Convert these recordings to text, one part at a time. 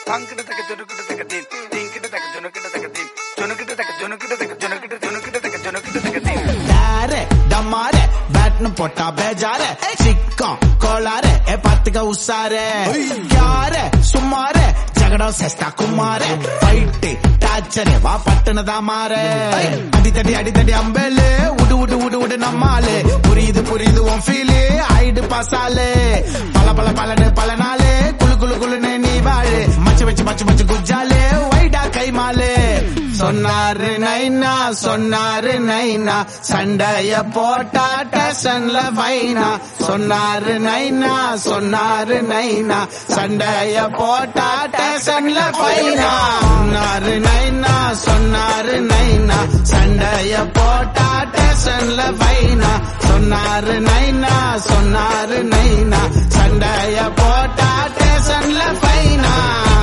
தாங்கிட்ட தக்க ஜொனுக்கிட்ட தக்க தீன் தீங்கிட்ட தக்க ஜொனுக்கிட்ட தக்க தீன் ஜொனுக்கிட்ட தக்க ஜொனுக்கிட்ட தக்க ஜொனுக்கிட்ட ஜொனுக்கிட்ட தக்க ஜொனுக்கிட்ட தக்க தீன் யாரு டம்மாரு பேட்னு போட்டா பேஜாரு சிக்கம் கோளாறு ஏ பாத்துக்க உசாரு யாரு சும்மாரு ஜகடம் செஸ்டா குமாரு ஃபைட்டு டாச்சரு வா பட்டுனதா மாறு அடித்தடி அடித்தடி அம்பேலு உடு உடு உடு உடு நம்மாலு புரியுது புரியுது உன் ஃபீலு ஆயிடு பாசாலு பல பல பலனு பல நாளு குளு குளு குளுன்னு நீ வாழு மச்சு வச்சு மச்சு மச்சு குஜாலு வைடா கைமாலு சொன்னாரு நைனா சொன்னாரு நைனா சண்டைய போட்டா டேஷன்ல வைனா சொன்னாரு நைனா சொன்னாரு நைனா சண்டைய போட்டா டேஷன்ல வைனா சொன்னாரு நைனா சொன்னாரு நைனா சண்டைய போட்டா டேஷன்ல வைனா சொன்னாரு நைனா சொன்னாரு நைனா சண்டைய போட்டா டேஷன்ல வைனா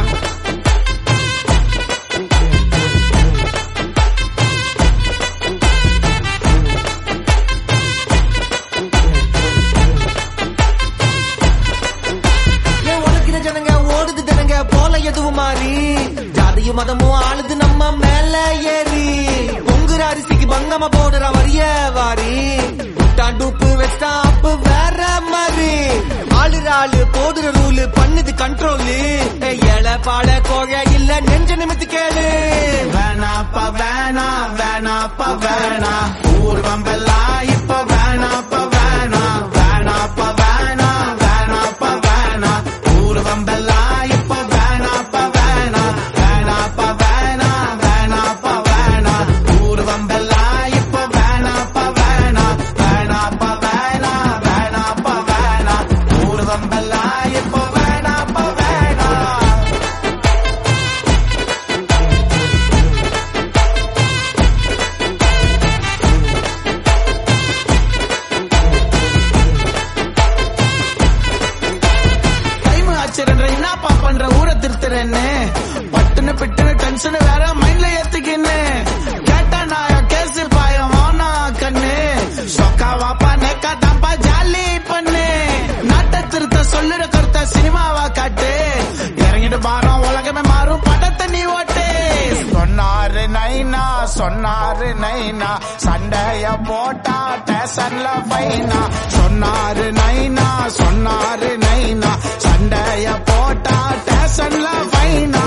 ஏன் உனக்கிற ஜனங்க ஓடுது ஜனங்க போல எதுவும் மாறி ஜாதியும் மதமும் ஆளுது நம்ம மேல ஏறி பொங்குற அரிசிக்கு பங்கம போடுற வரிய வாரி விட்டான் டூப்பு வச்சான் அப்பு வேற மாதிரி ஆளுற ஆளு போடுற ரூலு பண்ணுது கண்ட்ரோலு ஏழை பாட கோகை இல்ல நெஞ்ச நிமித்து கேளு வேணாப்பா வேணா வேணாப்பா வேணா ஊர்வம்பெல்லாம் இப்ப வேணாப்பா வேணா வேணாப்பா வேணா வேணாப்பா வேணா ஊர்வம்பெல்லாம் இப்ப வேணாப்பா வேணா வேணாப்பா வேணா வேணாப்பா வேணா ஊர்வம்பெல்லாம் இப்ப வேணாப்பா வேணா வேணாப்பா வேணா வேணாப்பா வேணா ஊர்வம்பெல்லாம் இப்ப வேணாப்பா வேணா டைம் ஆச்சுன்ற என்னப்பா பண்ற ஊரை திருத்துறேன்னு பட்டுன்னு பிட்டுன்னு டென்ஷன் வேற மைண்ட்ல ஏத்துக்கின்னு கேட்டா நான் கேஸ் பாயம் வானா கண்ணு சொக்கா வாப்பா நேக்கா தாப்பா ஜாலி பண்ணு நாட்டை திருத்த சொல்லுற கருத்த சினிமாவா காட்டு இறங்கிட்டு பாரம் உலகமே மாறும் படத்தை நீ ஓட்டு சொன்னாரு நைனா சொன்னாரு நைனா சண்டைய போட்டா டேஷன்ல ஃபைனா சொன்னாரு நைனா சொன்னாரு நைனா சண்டைய போட்டா டேஷன்ல ஃபைனா